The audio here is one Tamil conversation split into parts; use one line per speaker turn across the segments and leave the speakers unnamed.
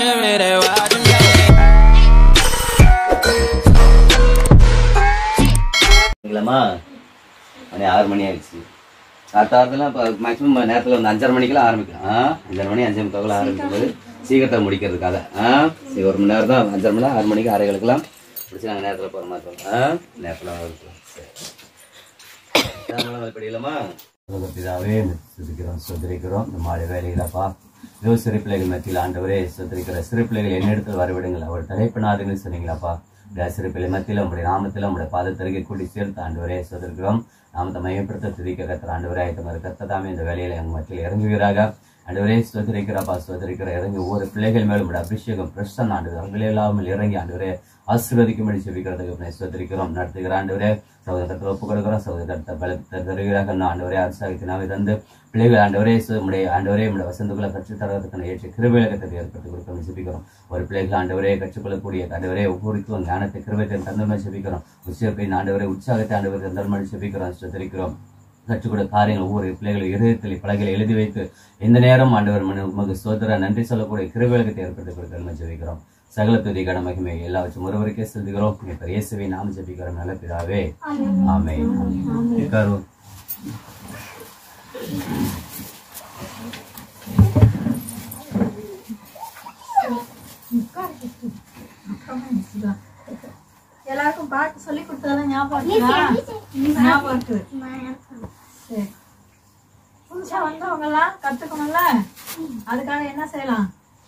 every day watching me.
இல்லைம்மா மணி ஆறு மணி ஆயிடுச்சு அடுத்த வாரத்தில் இப்போ மேக்ஸிமம் நேரத்தில் வந்து அஞ்சரை மணிக்கெல்லாம் ஆரம்பிக்கும் ஆ அஞ்சரை மணி அஞ்சே முக்கால் ஆரம்பிக்கும்போது சீக்கிரத்தை முடிக்கிறதுக்காக ஆ சரி ஒரு மணி நேரம் தான் அஞ்சரை மணி ஆறு மணிக்கு ஆறைகளுக்கெல்லாம் முடிச்சு நாங்கள் நேரத்தில் போகிற மாதிரி இருக்கோம் ஆ நேரத்தில் இருக்கலாம் சரி இப்படி இல்லைம்மா பிதாவே சுதிக்கிறோம் சுதரிக்கிறோம் இந்த மாலை வேலைகளப்பா இதோ சிறு பிள்ளைகள் மத்தியில் ஆண்டவரே சுதரிக்கிற சிறு பிள்ளைகள் என்னிடத்தில் வரவிடுங்கள் அவர் தலைப்பினாதுன்னு சொன்னீங்களாப்பா இந்த சிறு பிள்ளை மத்தியில் உங்களுடைய நாமத்தில் உங்களுடைய பாதத்தருகே கூடி சேர்த்து ஆண்டவரே சுதரிக்கிறோம் நாமத்தை மையப்படுத்த துதிக்க கத்துற ஆண்டவரே ஆயத்தமாக கத்ததாமே இந்த வேலையில எங்கள் மத்தியில் இறங்குவீராக ஆண்டவரே சுதரிக்கிறப்பா சுதரிக்கிற இறங்கி ஒவ்வொரு பிள்ளைகள் மேலும் உங்களுடைய அபிஷேகம் பிரசன் ஆண்டு அவங்களே இல்லாமல் இறங்கி ஆண்டவரே ஆசீர்வதிக்கும்படி செபிக்கிறதுக்கு சுதரிக்கிறோம் நடத்துகிற ஆண்டவரே சகோதரத்தை ஒப்பு கொடுக்கிறோம் சகோதரத்தை பலத்தை தருகிறாக நான் ஆண்டவரே அரசாங்கத்தினாவே தந்து பிள்ளைகள் ஆண்டவரே சு- உம்முடைய ஆண்டவரே உடைய வசந்துக்குள்ள கற்றுத் தருவதற்கான ஏற்ற கிருபையிலகத்தை ஏற்படுத்தி கொடுக்கணும் செபிக்கிறோம் ஒரு பிள்ளைகள் ஆண்டவரே கற்றுக்கொள்ளக்கூடிய ஆண்டவரே ஒவ்வொருக்கும் ஞானத்தை கிருபத்தை தந்தோம்னு செபிக்கிறோம் உச்சியப்பின் ஆண்டவரே உற்சாகத்தை ஆண்டவரை தந்தோம்னு செபிக்கிறோம் சுதரிக்கிறோம் கற்றுக்கொட காரியங்கள் ஒவ்வொரு பிள்ளைகள் இருதயத்தில் பலகைகளை எழுதி வைத்து எந்த நேரம் ஆண்டவர் மனு உமக்கு சோதர நன்றி சொல்லக்கூடிய கிருபைகளுக்கு ஏற்படுத்தி கொடுக்கணும் ஜெபிக்கிறோம் சகல துதி கன மகிமை எல்லா வச்சும் ஒருவருக்கே செலுத்துகிறோம் இப்ப இயேசுவை நாம் ஜெபிக்கிறோம் நல்ல பிதாவே ஆமே உட்காரு
எல்லாருக்கும் பாட்டு சொல்லி கொடுத்ததெல்லாம் ஞாபகம் இருக்கா? ஞாபகம் இருக்குது சரி புதுசா வந்தவங்க எல்லாம் கத்துக்கணும்ல அதுக்காக என்ன செய்யலாம்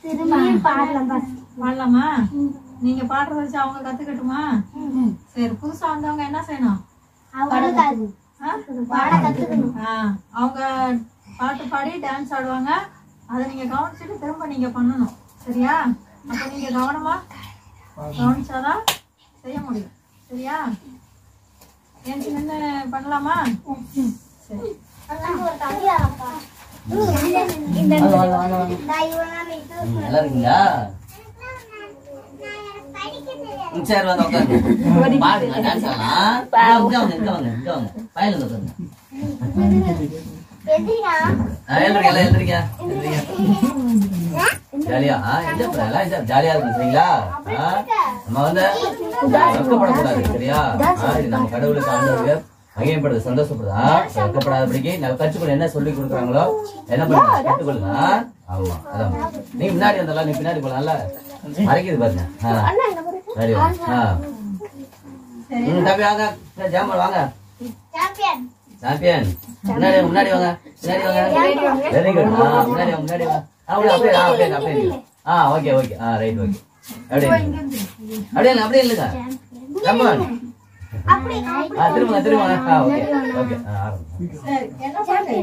பாடலாமா நீங்க பாடுறத வச்சு அவங்க கத்துக்கட்டுமா சரி புதுசா வந்தவங்க என்ன செய்யணும் ஆ? ஆ, அவங்க பாட்டு பாடி டான்ஸ் ஆடுவாங்க அதை நீங்க கவனிச்சுட்டு திரும்ப நீங்க பண்ணணும் சரியா அப்ப நீங்க கவனமா கவனிச்சாதான் செய்ய முடியும் சரியா ஏன் நின்று பண்ணலாமா சரி
நல்லா இருக்கீங்களா ம், சரி வந்து உட்காருங்க பாடுங்க டான்ஸ் ஆடலாம் இங்க வாங்க இங்க வாங்க இங்க வாங்க பையல உட்காருங்க ஆ, எழுந்திருங்க எல்லாம் எழுந்திருங்க எழுந்திருங்க ஜாலியா ஆ, இல்ல அப்புறம் எல்லாம் ஜா- ஜாலியா இருக்கும் சரிங்களா ஆ, நம்ம வந்து வெக்கப்படக்கூடாது சரியா ஆ, இது நம்ம கடவுளுக்கு ஆண்டவருக்கு மகிமைப்படுது சந்தோஷப்படுது ஆ, வெக்கப்படாதபடிக்கு நம்ம கற்றுக்கொள்ள என்ன சொல்லி கொடுக்குறாங்களோ என்ன பண்ணுங்க கற்றுக்கொள்ளுங்க ஆ? ஆமா அதான் நீ முன்னாடி வந்தலாம் நீ பின்னாடி போலாம்ல மறைக்குது பாருங்க ஆ. சரி வாங்க. ஆ ம், தம்பி வாங்க ஜாமல் வாங்க சாம்பியன் முன்னாடி முன்னாடி வாங்க முன்னாடி வாங்க வெரி குட் ஆ முன்னாடி வாங்க முன்னாடி வாங்க ஆ உள்ள அப்படியே ஆ அப்படியே அப்படியே நில்லுங்க. ஆ ஓகே ஓகே ஆ ரைட் ஓகே அப்படியே நில்லுங்க. அப்படியே இல்ல, அப்படியே இல்லைங்க கம்மான் ஆ திரும்புங்க திரும்புங்க ஆ ஓகே ஓகே ஆ ஆரம்பிங்க
சரி என்ன பாட்டு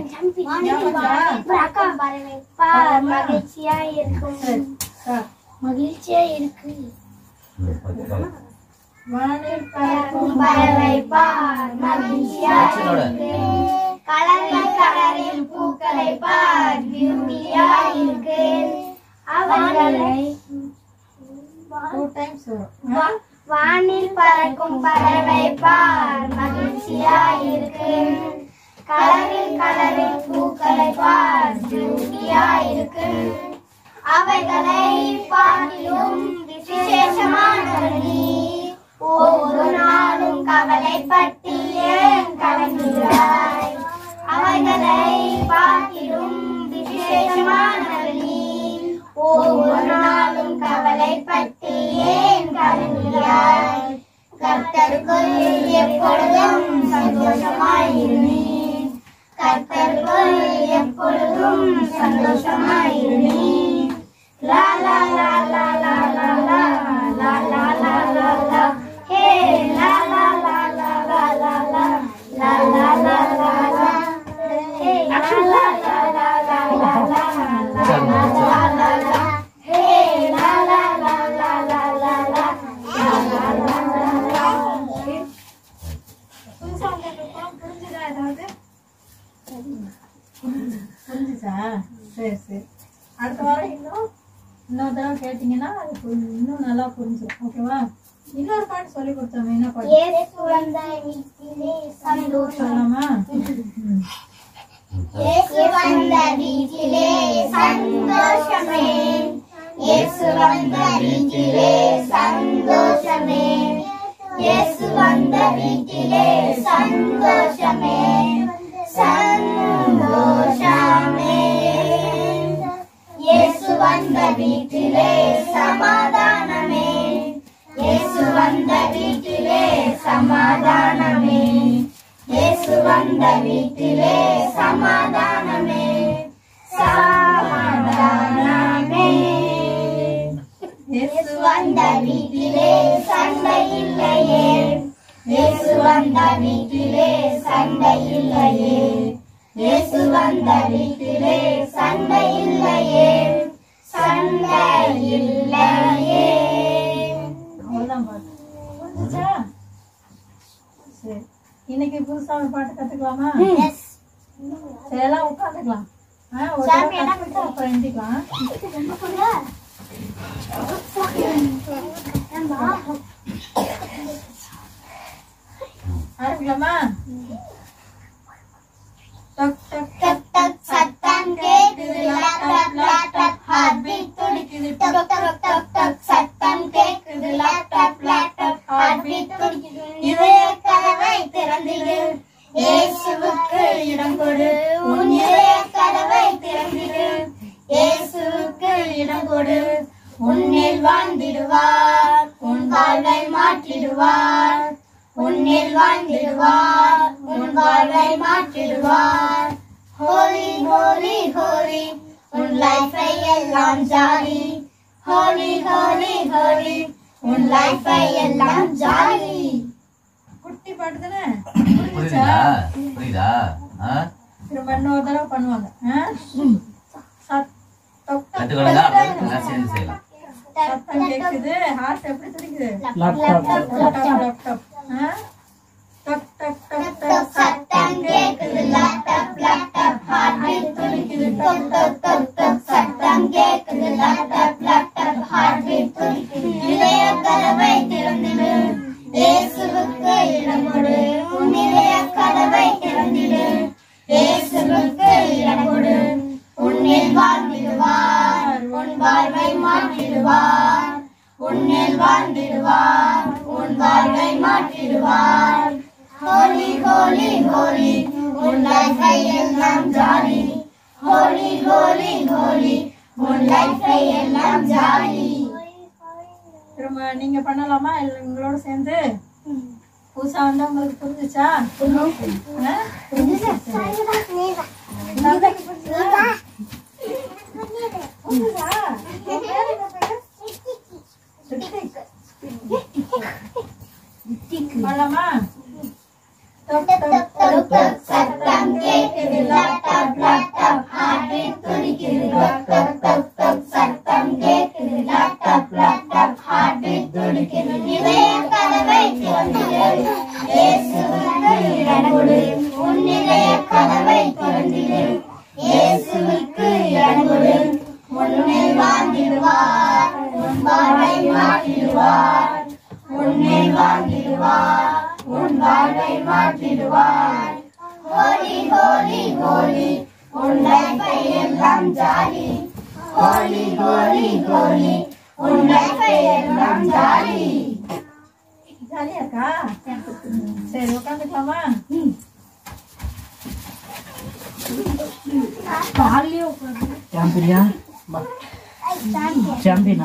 மகிழ்ச்சியா இருக்கும்
சார்
மகிழ்ச்சியா இருக்கு
ம், ஓகே வாங்க.
வானில் பறக்கும்
பறவை பார் மகிழ்ச்சியா
ஆக்ஷனோட
கலரில் கலரில் பூக்களை பார் பியூட்டியா இருக்கு அவர்களை
டூ டைம்ஸ் வரும்
வா- வானில் பறக்கும் பறவை பார் மகிழ்ச்சியா இருக்கு கலரில் கலரில் பூக்களை பார் பியூட்டியா இருக்கு அவைகளை பார்க்கிலும் விசேஷமானவள் நீ ஒவ்வொரு நாளும் கவலைப்பட்டு ஏன் கலங்குகிறாய் அவைகளை பார்க்கிலும் விசேஷமானவள் நீ ஒவ்வொரு நாளும் கவலைப்பட்டு ஏன் கலங்குகிறாய் கர்த்தருக்குள் எப்பொழுதும் சந்தோஷமாயிரு கர்த்தருக்குள் எப்பொழுதும் சந்தோஷமாயிரு லா லா லா லா லா லா லா லா லா லா லா லா ஹே லா லா லா லா லா லா லா லா லா லா லா லா ஹே லா லா லா லா லா லா லா லா லா லா லா லா ஹே லா லா லா லா லா லா லா லா லா லா லா லா
புதுசா வந்திருக்கோம் புரிஞ்சுதா ஏதாவது புரிஞ்சுச்சா சரி சரி அடுத்த வாரம் இன்னும் இன்னொரு தடவை கேட்டீங்கன்னா அது புரி- இன்னும் நல்லா புரிஞ்சிடும் ஓகேவா இன்னொரு பாட்டு சொல்லி கொடுத்தோம் என்ன பாட்டு
இயேசு வந்த வீட்டிலே சந்தோஷம்
சொல்லலாமா ம்.
இயேசு வந்த வீட்டிலே சந்தோஷமே இயேசு வந்த வீட்டிலே சந்தோஷமே இயேசு வந்த வீட்டிலே சந்தோஷமே சந்தோஷமே இயேசு வந்த வீட்டிலே சமாதானமே இயேசு வந்த வீட்டிலே சமாதானமே இயேசு வந்த வீட்டிலே சமாதானமே சமாதானமே இயேசு வந்த வீட்டிலே சண்டை இல்லையே இயேசு வந்த வீட்டிலே சண்டை இல்லையே இயேசு வந்த வீட்டிலே சண்டை இல்லையே சண்டை இல்லையே
அவ்வளவுதான் பாட்டு புரிஞ்சுச்சா சரி இன்னைக்கு புதுசா ஒரு பாட்டு கத்துக்கலாமா
எஸ்
சரி எல்லாம் உட்காந்துக்கலாம் ஆ, ஒரு
சாமி,
தடவை
என்ன
கத்துக்கிட்டு அப்புறம் எழுந்திக்கலாம் ஆரம்பிக்கலாமா டக் டக்
டக் டக் சத்தம் கேக்குது லேப்டாப் லேப்டாப் ஹார்ட் பீட் துடிக்குது டக் டக் டக் டக் சத்தம் கேக்குது லேப்டாப் லேப்டாப் ஹார்ட் பீட் துடிக்குது இதய கதவை திறந்திடு இயேசுவுக்கு இடம் கொடு உன் இதய கதவை திறந்திடு இயேசுவுக்கு இடம் கொடு உன்னில் வாழ்ந்திடுவார் உன் வாழ்வை மாற்றிடுவார் உன்னில் வாழ்ந்திடுவார் உன் வாழ்வை மாற்றிடுவார் ஹோலி ஹோலி ஹோலி உன் லைஃபை எல்லாம் ஜாலி ஹோலி ஹோலி ஹோலி உன் லைஃபை எல்லாம் ஜாலி
குட்டி பாட்டு தானே
புரியுதா புரியுதா ஆ?
திரும்ப இன்னொரு தடவை பண்ணுவாங்க ஆ? சத்- டக் டக்
கத்துக்கொள்ளுங்க அப்புறம் எல்லாம் சேர்ந்து செய்யலாம்
சத்தம் கேக்குது ஹார்ட் எப்படி துடிக்குது
லேப்டாப்
டப் டப் டப் ஆ? டக் டக் டக் டக்
சத்தம் கேக்குது லேப்டாப் லேப்டாப் ஹார்ட் பீட் துடிக்குது டக் டக் டக் டக் சத்தம் கேக்குது லேப்டாப் லேப்டாப் ஹார்ட் பீட் துடிக்குது இதய கதவை திறந்திடு இயேசுவுக்கு இடம் கொடு உன் இதய கதவை திறந்திடு இயேசுவுக்கு இடம் கொடு உன்னில் வாழ்ந்திடுவார் உன் வாழ்வை மாற்றிடுவார் உன்னில் வாழ்ந்திடுவார் உன் வாழ்வை மாற்றிடுவார் ஹோலி ஹோலி ஹோலி உன் லைஃபை எல்லாம் ஜாலி ஹோலி ஹோலி ஹோலி உன் லைஃபை எல்லாம் ஜாலி
திரும்ப நீங்க பண்ணலாமா இல்ல உங்களோட சேர்ந்து புதுசா வந்து உங்களுக்கு புரிஞ்சுச்சா ஆ? எல்லாத்துக்கும் புரிஞ்சுதா? புரிஞ்சுதா? உன் பேர் என்ன பேரு? ரித்திக். பண்ணலாமா டக் டக் டக் டக்
சத்தம் கேக்குது லேப்டாப் லேப்டாப் ஹார்ட் பீட் துடிக்குது டக் டக் டக் டக் சத்தம் கேக்குது லேப்டாப் லேப்டாப் ஹார்ட் பீட் துடிக்குது இதய கதவை திறந்திடு இயேசுவுக்கு இடம் கொடு உன் இதய கதவை திறந்திடு இயேசுவுக்கு இடம் கொடு உன்னில் வாழ்ந்திடுவார் உன் வாழ்வை மாற்றிடுவார் உன்னில் வாழ்ந்திடுவார் உன் வாழ்வை மாற்றிடுவார் ஹோலி ஹோலி ஹோலி உன் லைஃபை எல்லாம் ஜாலி ஹோலி ஹோலி ஹோலி உன் லைஃபை எல்லாம் ஜாலி
ஜாலியா இருக்கா சரி உட்காந்துக்கலாமா
சாம்பியனா சாம்பியனா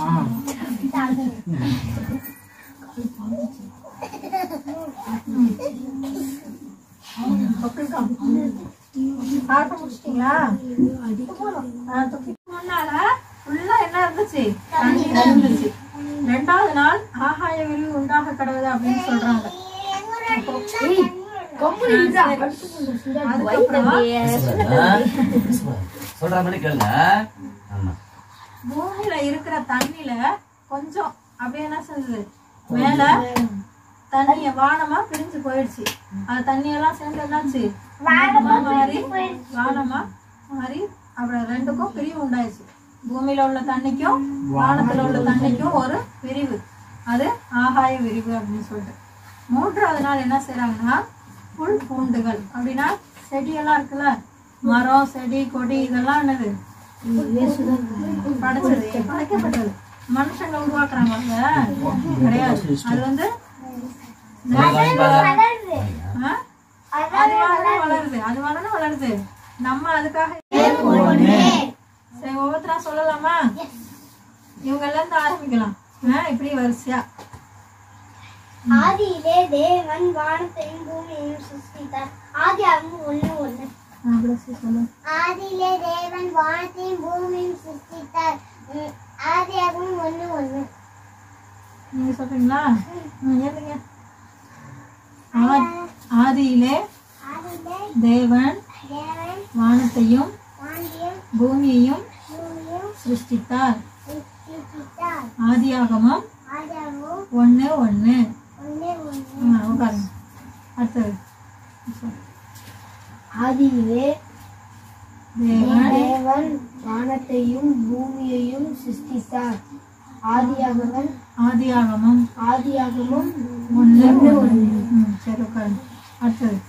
உட்காந்துக்கலாம் ஆட்ட முடிச்சிட்டீங்களா ஆ, துப்பி முன்னால ஃபுல்லா என்ன இருந்துச்சு தண்ணி இருந்துச்சு ரெண்டாவது நாள் ஆகாய விரிவு உண்டாக கடவுது அப்படின்னு சொல்றாங்க அதுக்கப்புறம்
சொல்ற மாதிரி கேளுங்க ஆமா
பூமியில இருக்கிற தண்ணியில கொஞ்சம் அப்படியே என்ன செஞ்சது மேல தண்ணிய வானமா பிரிஞ்சு போயிடுச்சு அது தண்ணி எல்லாம் சேர்ந்து என்னாச்சு வானமா மாறி வானமா மாறி அப்புறம் ரெண்டுக்கும் பிரிவு உண்டாயிடுச்சு பூமியில உள்ள தண்ணிக்கும் வானத்துல உள்ள தண்ணிக்கும் ஒரு பிரிவு அது ஆகாய விரிவு அப்படின்னு சொல்லிட்டு மூன்றாவது நாள் என்ன செய்றாங்கன்னா புல் பூண்டுகள் அப்படின்னா செடியெல்லாம் இருக்குல்ல மரம் செடி கொடி இதெல்லாம் என்னது படைச்சது படைக்கப்பட்டது மனுஷங்க உருவாக்குறாங்க அவங்க கிடையாது அது வந்து ஆ? அது வளர வளருது அது வளர வளருது நம்ம அதுக்காக சரி ஒவ்வொருத்தரா சொல்லலாமா இவங்க எல்லாம் இருந்து ஆரம்பிக்கலாம் ஆ, இப்படி வரிசையா
ஆதியிலே தேவன் வானத்தையும் பூமியையும் சிருஷ்டித்தார் ஆதி ஆகும் ஒண்ணு ஒண்ணு
ஆ, பிளஸ் சொல்லு
ஆதியிலே தேவன் வானத்தையும் பூமியையும் சிருஷ்டித்தார் உம், ஆதியாகவும் ஒண்ணு ஒண்ணு
நீங்க சொல்றீங்களா ம், எழுதுங்க ஆ- ஆதியிலே
ஆதியிலே
தேவன்
தேவன்
வானத்தையும்
வானத்தையும்
பூமியையும்
பூமியையும்
சிருஷ்டித்தார்
சிருஷ்டித்தார்
ஆதியாகமம்
ஆதியாகவும்
ஒண்ணு ஒண்ணு
ஒண்ணு ஒண்ணு
ஆ, உட்காருங்க அடுத்தது
ஆதியிலே
தேவன்
தேவன் வானத்தையும் பூமியையும் சிருஷ்டித்தார் ஆதியாகவன்
ஆதியாகமம்
ஆதியாகமும்
ஒண்ணு ஒண்ணு ம், சரி உட்காருங்க அடுத்தது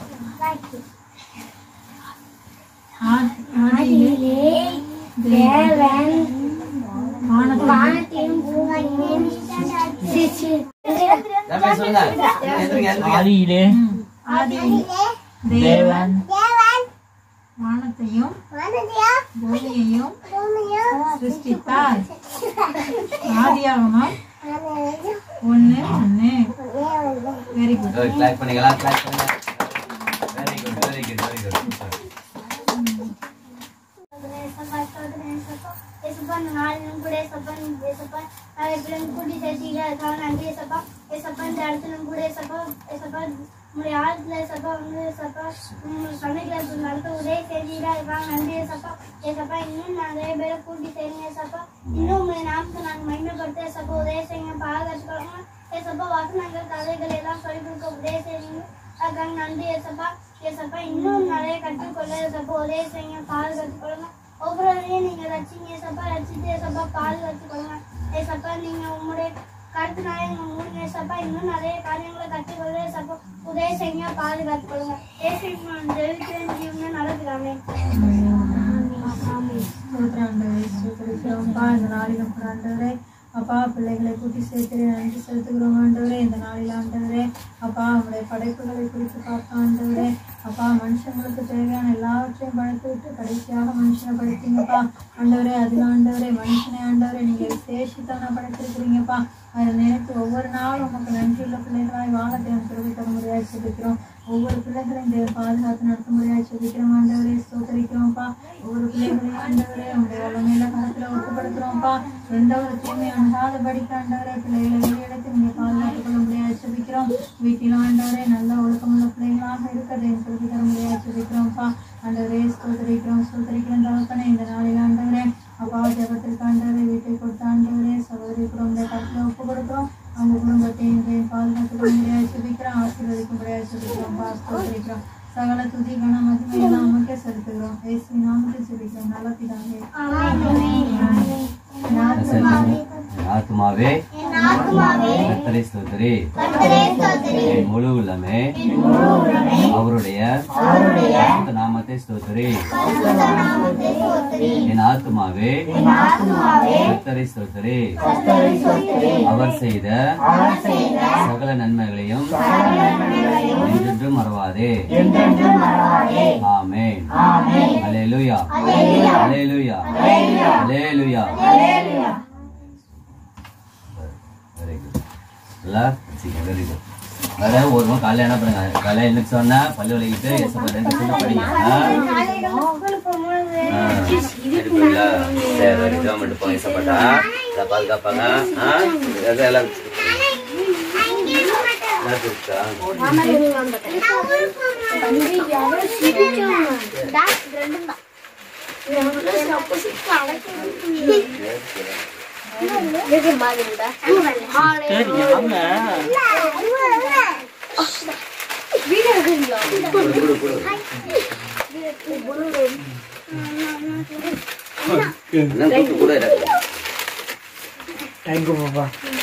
ஆ- ஆதியிலே தேவன் வானத்தையும்
வானத்தையும் பூமியையும் சிருஷ்டித்தார்
தம்பி சொல்லுங்க எந்திரிங்க, எந்திரிங்க.
ஆதியிலே
ஆதியிலே
தேவன்
தேவன்
வானத்தையும்
வானத்தையும்
பூமியையும்
பூமியையும்
சிருஷ்டித்தார் ஆதியாகமம்
வானத்தையும்
ஒண்ணு ஒண்ணு
ஒண்ணு
வெரி குட்
Good. clap பண்ணுங்களா clap பண்ணுங்க very good very good very good
ஏசப்பா, ஸ்தோத்திரம் ஏசப்பா. ஏசப்பா, இந்த நாளிலும் கூட ஏசப்பா, நீங்க ஏசப்பா, நிறைய பிள்ளைங்க கூட்டி சேர்த்தீங்க. அதுக்காக நன்றி ஏசப்பா. ஏசப்பா, இந்த இடத்துலயும் கூட ஏசப்பா, ஏசப்பா, உங்களுடைய ஆழத்துல ஏசப்பா, வந்து ஏசப்பா, உங்க சமைக்கல நடத்த உதவி செஞ்சீங்க. அதுக்காக நன்றி ஏசப்பா. ஏசப்பா, இன்னும் நிறைய பேரை கூட்டி சேருங்க ஏசப்பா. இன்னும் உங்களுடைய நாமத்தை நாங்க மகிமைப்படுத்த ஏசப்பா, உதவி செய்யுங்க, பாதுகாத்துக்கோங்க. ஏசப்பா, வசனங்கள், கதைகள் எல்லாம் சொல்லிக் கொடுக்க உதவி செய்யுங்க. அதுக்காக நன்றி ஏசப்பா ஏசப்பா இன்னும் நிறைய கற்றுக்கொள்ள ஏசப்பா உதவி செய்யுங்க பாதுகாத்துக்கொள்ளுங்க ஒவ்வொருவரையும் நீங்க ரசிங்க ஏசப்பா ரசித்து ஏசப்பா பாதுகாத்துக்கொள்ளுங்க ஏசப்பா நீங்க உங்களுடைய கருத்துனால நீங்க மூணு ஏசப்பா இன்னும் நிறைய காரியங்களை கற்றுக்கொள்ள ஏசப்பா உதவி செய்யுங்க பாதுகாத்துக்கொள்ளுங்க ஏசை ஜெயிக்கிறேன் ஜீவனம் நடக்கிறாமே
ஸ்தோத்திரம் ஆண்டவரே, ஸ்தோத்திரிக்கிறோம்ப்பா. இந்த நாளிலும் கூட ஆண்டவரே அப்பா பிள்ளைகளை கூட்டி சேர்த்து நன்றி செலுத்துகிறோம் ஆண்டவரே இந்த நாளில் ஆண்டவரே அப்பா உங்களுடைய படைப்புகளை குறித்து பார்க்க ஆண்டவரே அப்பா மனுஷங்களுக்கு தேவையான எல்லாவற்றையும் படைத்து விட்டு கடைசியாக மனுஷனை படைத்தீங்கப்பா ஆண்டவரே அதில் ஆண்டவரே மனுஷனை ஆண்டவரே நீங்க விசேஷித்தான படைத்திருக்கிறீங்கப்பா அதை நினைத்து ஒவ்வொரு நாளும் உமக்கு நன்றியுள்ள பிள்ளைகளாய் வாழ தேவன் திருவி தர முடியாது சொல்லிக்கிறோம் ஒவ்வொரு பிள்ளைகளையும் தேவ பாதுகாத்து நடத்த முடியாது சொல்லிக்கிறோம் ஆண்டவரே ஸ்தோத்தரிக்கிறோம்ப்பா ஒவ்வொரு பிள்ளைகளையும் ஆண்டவரே உங்களுடைய வல்லமையில கரத்துல ஒப்புப்படுத்துறோம்ப்பா எந்த ஒரு தீமை அணுகாத படிக்க ஆண்டவரே பிள்ளைகளை வெளியிடத்து நீங்க பாதுகாத்துக் கொள்ள முடியாது சொல்லிக்கிறோம் வீட்டிலும் ஆண்டவரே நல்ல ஒழுக்கமுள்ள பிள்ளைகளாக இருக்கிறதை திருப்பி தர முடியாது சொல்லிக்கிறோம்ப்பா ஆண்டவரே ஸ்தோத்தரிக்கிறோம் ஸ்தோத்தரிக்கிறோம் தகப்பனே இந்த நாளில் ஆண்டவரே அப்பா ஜெபத்திற்கு ஆண்டவரே வீட்டை கொடுத்த ஆண்டவரே சகோதரி குடும்பத்தை கருத்துல ஒப்பு கொடுக்கிறோம் அவங்க குடும்பத்தையும் இதையும் பாதுகாத்துக் கொள்ள முடியாது சொல்லிக்கிறோம் ஆசீர்வதிக்க முடியாது சொல்லிக்கிறோம் பா ஸ்தோத்தரிக்கிறோம் சகல துதி கன மகிமை எல்லாம் நமக்கே செலுத்துகிறோம் இயேசு நாமத்தில் சொல்லிக்கிறோம் நல்ல பிதாவே
ஆத்மாவே கர்த்தரை ஸ்தோத்திரி என் முழு உள்ளமே அவருடைய பரிசுத்த நாமத்தை ஸ்தோத்திரி என் ஆத்மாவே கர்த்தரை ஸ்தோத்திரி அவர் செய்த சகல நன்மைகளையும் என்றென்றும் மறவாதே ஆமென் அல்லேலூயா அல்லேலூயா அல்லேலூயா வெரி குட் எல்லாம் வெரி குட் வேற ஒரு நாள் காலையில என்ன பண்ணுங்க காலையில என்ன சொன்னா பல்லு வலிக்கிட்டு எசப்பா ரெண்டு சொல்லி படிங்க ஆ? ஆ, எடுப்பீங்களா? சரி, சரி, ஜெபம் பண்ணிட்டு போங்க, எசப்பாட்டா. இதை பாதுகாப்பாங்க. ஆ? இது எல்லாம் நல்லா இருக்கா?
சரி ஆமா
குடு, குடு, குடு. என்ன கூட்டு கூட இருக்கு.
தேங்க்யூ பாப்பா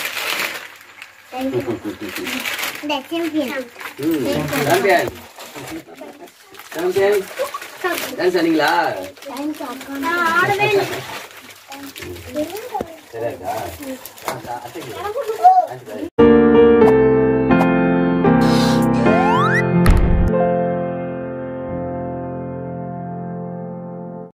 ம், சாம்பியன். சாம்பியன். டான்ஸ் ஆடிங்களா? சரியாக்கா அத்தைக்கு